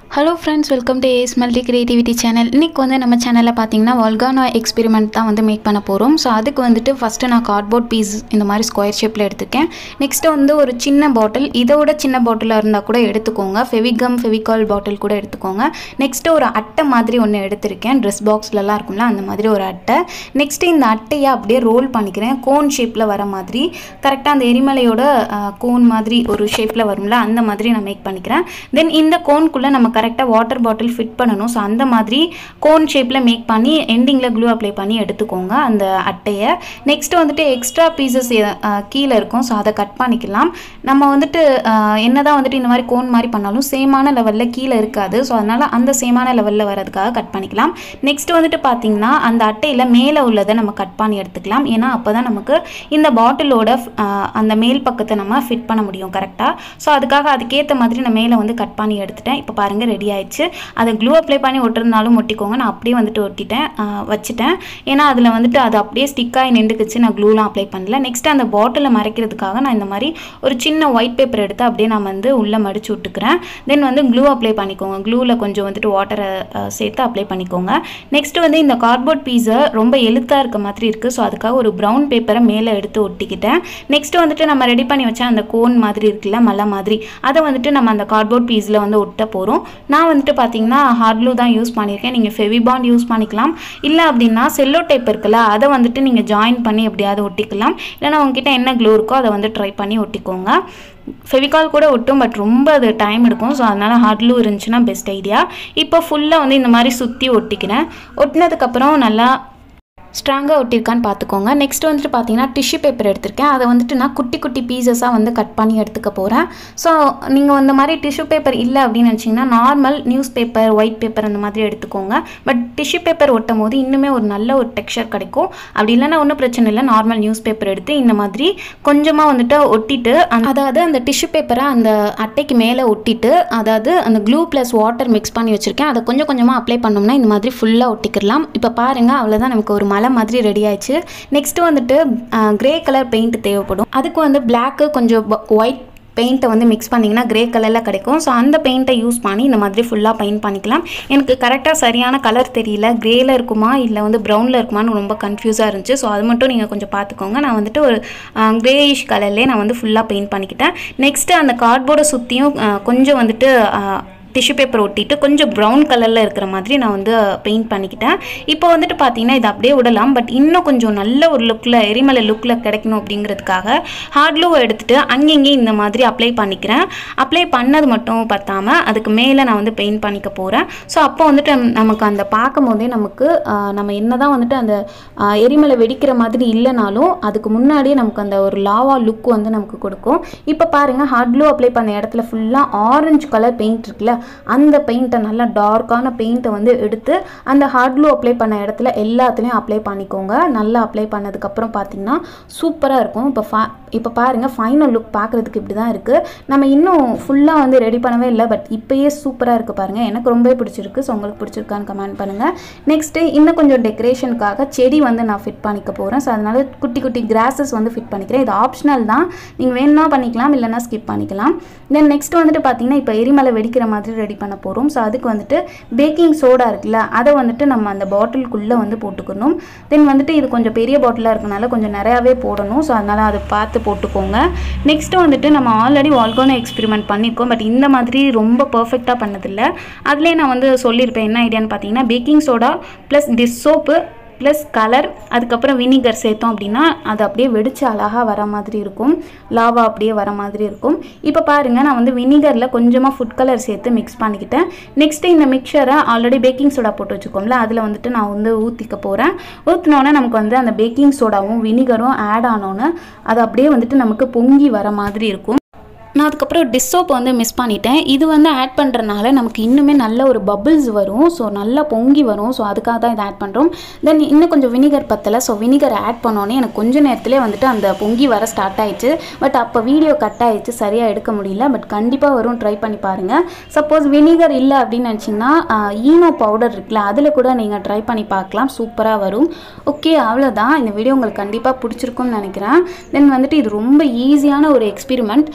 hello friends welcome to ace multi creativity channel இன்றைக்கி வந்து நம்ம சேனலில் பார்த்தீங்கன்னா வல்கானோ எக்ஸ்பெரிமெண்ட் தான் வந்து மேக் பண்ண போகிறோம் ஸோ அதுக்கு வந்துட்டு ஃபஸ்ட்டு நான் கார்ட்போர்ட் பீஸ் இந்த மாதிரி ஸ்கொயர் ஷேப்பில் எடுத்துக்கேன் நெக்ஸ்ட்டு வந்து ஒரு சின்ன பாட்டில் இதோட சின்ன பாட்டிலாக இருந்தால் கூட எடுத்துக்கோங்க ஃபெவிகம் ஃபெவிகால் பாட்டில் கூட எடுத்துக்கோங்க நெக்ஸ்ட்டு ஒரு அட்டை மாதிரி ஒன்று எடுத்திருக்கேன் ட்ரெஸ் பாக்ஸ்லலாம் இருக்கும்ல அந்த மாதிரி ஒரு அட்டை நெக்ஸ்ட்டு இந்த அட்டையை அப்படியே ரோல் பண்ணிக்கிறேன் கோன் ஷேப்பில் வர மாதிரி கரெக்டாக அந்த எரிமலையோட கோன் மாதிரி ஒரு ஷேப்பில் வரும்ல அந்த மாதிரி நான் மேக் பண்ணிக்கிறேன் தென் இந்த கோன்குள்ளே நம்ம கரெக்டாக வாட்டர் பாட்டில் ஃபிட் பண்ணணும் ஸோ அந்த மாதிரி கோன் ஷேப்பில் மேக் பண்ணி எண்டிங்கில் க்ளூ அப்ளை பண்ணி எடுத்துக்கோங்க அந்த அட்டையை நெக்ஸ்ட் வந்துட்டு எக்ஸ்ட்ரா பீசஸ் கீழே இருக்கும் ஸோ அதை கட் பண்ணிக்கலாம் நம்ம வந்துட்டு என்ன தான் வந்துட்டு இந்த மாதிரி கோன் மாதிரி பண்ணாலும் சேமான லெவலில் கீழே இருக்காது ஸோ அதனால் அந்த சேமான லெவலில் வரதுக்காக கட் பண்ணிக்கலாம் நெக்ஸ்ட் வந்துட்டு பார்த்தீங்கன்னா அந்த அட்டையில் மேலே உள்ளதை நம்ம கட் பண்ணி எடுத்துக்கலாம் ஏன்னா அப்போ தான் நமக்கு இந்த பாட்டிலோட அந்த மேல் பக்கத்தை நம்ம ஃபிட் பண்ண முடியும் கரெக்டாக ஸோ அதுக்காக அதுக்கேற்ற மாதிரி நான் மேலே வந்து கட் பண்ணி எடுத்துட்டேன் இப்போ பாருங்கள் ரெடி ஆயிடுச்சு அதை க்ளூ அப்ளை பண்ணி ஒட்டுறதுனாலும் ஒட்டிக்கோங்க நான் அப்படியே வந்துட்டு ஒட்டிட்டேன் வச்சுட்டேன் ஏன்னா அதில் வந்துட்டு அது அப்படியே ஸ்டிக்காகி நின்றுக்குச்சு நான் க்ளூலாம் அப்ளை பண்ணல நெக்ஸ்ட் அந்த பாட்டிலை மறைக்கிறதுக்காக நான் இந்த மாதிரி ஒரு சின்ன ஒயிட் பேப்பர் எடுத்து அப்படியே நான் வந்து உள்ளே மடிச்சு விட்டுக்கிறேன் தென் வந்து க்ளூ அப்ளை பண்ணிக்கோங்க க்ளூவில் கொஞ்சம் வந்துட்டு வாட்டரை சேர்த்து அப்ளை பண்ணிக்கோங்க நெக்ஸ்ட் வந்து இந்த கார்ட்போர்ட் பீஸை ரொம்ப எழுத்தாக இருக்க மாதிரி இருக்குது ஸோ அதுக்காக ஒரு ப்ரௌன் பேப்பரை மேலே எடுத்து ஒட்டிக்கிட்டேன் நெக்ஸ்ட் வந்துட்டு நம்ம ரெடி பண்ணி வச்ச அந்த கோன் மாதிரி இருக்குல்ல மலை மாதிரி அதை வந்துட்டு நம்ம அந்த கார்ட்போர்ட் பீஸில் வந்து ஒட்ட போகிறோம் நான் வந்துட்டு பார்த்தீங்கன்னா ஹார்ட்லூ தான் யூஸ் பண்ணியிருக்கேன் நீங்கள் ஃபெவிபாண்ட் யூஸ் பண்ணிக்கலாம் இல்லை அப்படின்னா செல்லோ டைப் இருக்குல்ல அதை வந்துட்டு நீங்கள் ஜாயின் பண்ணி எப்படியாவது ஒட்டிக்கலாம் இல்லைனா உங்ககிட்ட என்ன க்ளூ இருக்கோ அதை வந்து ட்ரை பண்ணி ஒட்டிக்கோங்க ஃபெவிகால் கூட ஒட்டும் பட் ரொம்ப அது டைம் எடுக்கும் ஸோ அதனால் ஹார்ட்லூ இருந்துச்சுன்னா பெஸ்ட் ஐடியா இப்போ ஃபுல்லாக வந்து இந்த மாதிரி சுற்றி ஒட்டிக்கிறேன் ஒட்டினதுக்கப்புறம் நல்லா ஸ்ட்ராங்காக ஒட்டியிருக்கான்னு பார்த்துக்கோங்க நெக்ஸ்ட் வந்துட்டு பார்த்தீங்கன்னா டிஷ்யூ பேப்பர் எடுத்திருக்கேன் அதை வந்துட்டு நான் குட்டி குட்டி பீசஸாக வந்து கட் பண்ணி எடுத்துக்க போகிறேன் ஸோ நீங்கள் இந்த மாதிரி டிஷ்யூ பேப்பர் இல்லை அப்படின்னு நினச்சிங்கன்னா normal news paper white paper அந்த மாதிரி எடுத்துக்கோங்க பட் டிஷ்யூ பேப்பர் ஒட்டும் போது இன்னுமே ஒரு நல்ல ஒரு டெக்ஸ்சர் கிடைக்கும் அப்படி இல்லைன்னா ஒன்றும் பிரச்சனை இல்லை நார்மல் நியூஸ் பேப்பர் எடுத்து இந்த மாதிரி கொஞ்சமாக வந்துட்டு ஒட்டிட்டு அதாவது அந்த டிஷ்யூ பேப்பரை அந்த அட்டைக்கு மேலே ஒட்டிட்டு அதாவது அந்த க்ளூ ப்ளஸ் வாட்டர் மிக்ஸ் பண்ணி வச்சுருக்கேன் அதை கொஞ்சம் கொஞ்சமாக அப்ளை பண்ணோம்னா இந்த மாதிரி ஃபுல்லாக ஒட்டிக்கலாம் இப்போ பாருங்கள் அவ்வளோதான் நமக்கு ஒரு மலை மாதிரி ரெடி ஆயிடுச்சு நெக்ஸ்ட்டு வந்துட்டு க்ரே கலர் பெயிண்ட் தேவைப்படும் அதுக்கு வந்து பிளாக்கு கொஞ்சம் ஒயிட் பெயிண்ட்டை வந்து மிக்ஸ் பண்ணிங்கன்னா க்ரே கலரில் கிடைக்கும் ஸோ அந்த பெயிண்ட்டை யூஸ் பண்ணி இந்த மாதிரி ஃபுல்லாக பெயிண்ட் பண்ணிக்கலாம் எனக்கு கரெக்டாக சரியான கலர் தெரியல க்ரேயில் இருக்குமா இல்லை வந்து ப்ரௌனில் இருக்குமான்னு ரொம்ப கன்ஃபியூஸாக இருந்துச்சு ஸோ அது மட்டும் நீங்கள் கொஞ்சம் பார்த்துக்கோங்க நான் வந்துட்டு ஒரு க்ரேயிஷ் கலர்லேயே நான் வந்து ஃபுல்லாக பெயிண்ட் பண்ணிக்கிட்டேன் நெக்ஸ்ட்டு அந்த கார்ட்போர்டை சுற்றியும் கொஞ்சம் வந்துட்டு டிஷ்யூ பேப்பர் ஒட்டிட்டு கொஞ்சம் ப்ரௌன் கலரில் இருக்கிற மாதிரி நான் வந்து பெயிண்ட் பண்ணிக்கிட்டேன் இப்போ வந்துட்டு பார்த்தீங்கன்னா இது அப்படியே விடலாம் பட் இன்னும் கொஞ்சம் நல்ல ஒரு லுக்கில் எரிமலை லுக்கில் கிடைக்கணும் அப்படிங்கிறதுக்காக ஹார்ட்லூவை எடுத்துகிட்டு அங்கங்கே இந்த மாதிரி அப்ளை பண்ணிக்கிறேன் அப்ளை பண்ணது மட்டும் பத்தாமல் அதுக்கு மேலே நான் வந்து பெயிண்ட் பண்ணிக்க போகிறேன் ஸோ அப்போ வந்துட்டு நமக்கு அந்த பார்க்கும் போதே நமக்கு நம்ம என்ன தான் வந்துட்டு அந்த எரிமலை வெடிக்கிற மாதிரி இல்லைனாலும் அதுக்கு முன்னாடியே நமக்கு அந்த ஒரு லாவா லுக் வந்து நமக்கு கொடுக்கும் இப்போ பாருங்கள் ஹார்ட்லூ அப்ளை பண்ண இடத்துல ஃபுல்லாக ஆரஞ்சு கலர் பெயிண்ட் இருக்குல்ல அந்த பெயிண்ட்டை நல்லா டார்க்கான பெயிண்ட்டை வந்து எடுத்து அந்த ஹார்ட் க்ளூ அப்ளை பண்ண இடத்துல எல்லாத்துலேயும் அப்ளை பண்ணிக்கோங்க நல்லா அப்ளை பண்ணதுக்கப்புறம் பார்த்தீங்கன்னா சூப்பராக இருக்கும் இப்போ ஃபா இப்போ பாருங்கள் ஃபைனல் லுக் பார்க்குறதுக்கு இப்படி தான் இருக்குது நம்ம இன்னும் ஃபுல்லாக வந்து ரெடி பண்ணவே இல்லை பட் இப்போயே சூப்பராக இருக்குது பாருங்கள் எனக்கு ரொம்பவே பிடிச்சிருக்கு ஸோ உங்களுக்கு பிடிச்சிருக்கான்னு கமெண்ட் பண்ணுங்கள் நெக்ஸ்ட்டு இன்னும் கொஞ்சம் டெக்கரேஷனுக்காக செடி வந்து நான் ஃபிட் பண்ணிக்க போகிறேன் ஸோ அதனால் குட்டி குட்டி கிராஸஸ் வந்து ஃபிட் பண்ணிக்கிறேன் இது ஆப்ஷனல் தான் நீங்கள் வேணும்னா பண்ணிக்கலாம் இல்லைனா ஸ்கிப் பண்ணிக்கலாம் தென் நெக்ஸ்ட் வந்துட்டு பார்த்தீங்கன்னா இப்போ எரிமலை வெடிக்கிற மாதிரி மாதிரி ரெடி பண்ண போகிறோம் ஸோ அதுக்கு வந்துட்டு பேக்கிங் சோடா இருக்குல்ல அதை வந்துட்டு நம்ம அந்த பாட்டிலுக்குள்ளே வந்து போட்டுக்கணும் தென் வந்துட்டு இது கொஞ்சம் பெரிய பாட்டிலாக இருக்கனால கொஞ்சம் நிறையாவே போடணும் ஸோ அதனால் அதை பார்த்து போட்டுக்கோங்க நெக்ஸ்ட்டு வந்துட்டு நம்ம ஆல்ரெடி வால்கோனோ எக்ஸ்பெரிமெண்ட் பண்ணியிருக்கோம் பட் இந்த மாதிரி ரொம்ப பர்ஃபெக்டாக பண்ணதில்லை அதிலே நான் வந்து சொல்லியிருப்பேன் என்ன ஐடியான்னு பார்த்தீங்கன்னா baking soda plus dish soap plus colour அதுக்கப்புறம் வினிகர் சேர்த்தோம் அப்படின்னா அது அப்படியே வெடிச்சு அழகாக வர மாதிரி இருக்கும் லாவா அப்படியே வர மாதிரி இருக்கும் இப்போ பாருங்கள் நான் வந்து வினிகரில் கொஞ்சமாக ஃபுட் கலர் சேர்த்து மிக்ஸ் பண்ணிக்கிட்டேன் நெக்ஸ்ட்டு இந்த மிக்சரை ஆல்ரெடி பேக்கிங் சோடா போட்டு வச்சுக்கோம்ல அதில் வந்துட்டு நான் வந்து ஊற்றிக்க போகிறேன் ஊற்றினோன்னே நமக்கு வந்து அந்த பேக்கிங் சோடாவும் வினிகரும் ஆட் ஆனோன்னு அது அப்படியே வந்துட்டு நமக்கு பொங்கி வர மாதிரி இருக்கும் நான் அதுக்கப்புறம் டிஸ்ஸோப் வந்து மிஸ் பண்ணிட்டேன் இது வந்து ஆட் பண்ணுறனால நமக்கு இன்னுமே நல்ல ஒரு பபிள்ஸ் வரும் ஸோ நல்லா பொங்கி வரும் ஸோ அதுக்காக தான் இதை ஆட் பண்ணுறோம் தென் இன்னும் கொஞ்சம் வினிகர் பத்தலை ஸோ வினிகர் ஆட் பண்ணோன்னே எனக்கு கொஞ்ச நேரத்துலேயே வந்துட்டு அந்த பொங்கி வர ஸ்டார்ட் ஆயிடுச்சு பட் அப்போ வீடியோ கட் ஆயிடுச்சு சரியாக எடுக்க முடியல பட் கண்டிப்பாக வரும் ட்ரை பண்ணி பாருங்கள் சப்போஸ் வினிகர் இல்லை அப்படின்னு நினச்சிங்கன்னா ஈனோ பவுடர் இருக்குல்ல அதில் கூட நீங்கள் ட்ரை பண்ணி பார்க்கலாம் சூப்பராக வரும் ஓகே அவ்வளோதான் இந்த வீடியோ உங்களுக்கு கண்டிப்பாக பிடிச்சிருக்கும்னு நினைக்கிறேன் தென் வந்துட்டு இது ரொம்ப ஈஸியான ஒரு எக்ஸ்பெரிமெண்ட் சப்போஸ்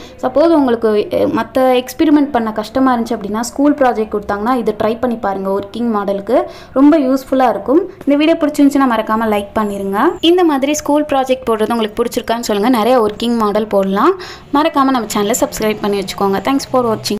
சப்போஸ் உங்களுக்கு மற்ற எக்ஸ்பெரிமெண்ட் பண்ண கஷ்டமாக இருந்துச்சு அப்படின்னா ஸ்கூல் ப்ராஜெக்ட் கொடுத்தாங்கன்னா இது ட்ரை பண்ணி பாருங்கள் ஒர்க்கிங் மாடலுக்கு ரொம்ப யூஸ்ஃபுல்லாக இருக்கும் இந்த வீடியோ பிடிச்சிருந்துச்சுன்னா மறக்காமல் லைக் பண்ணிடுங்க இந்த மாதிரி ஸ்கூல் ப்ராஜெக்ட் போடுறது உங்களுக்கு பிடிச்சிருக்கான்னு சொல்லுங்கள் நிறைய ஒர்க்கிங் மாடல் போடலாம் மறக்காமல் நம்ம சேனலை சப்ஸ்கிரைப் பண்ணி வச்சுக்கோங்க தேங்க்ஸ் ஃபார் வாட்சிங்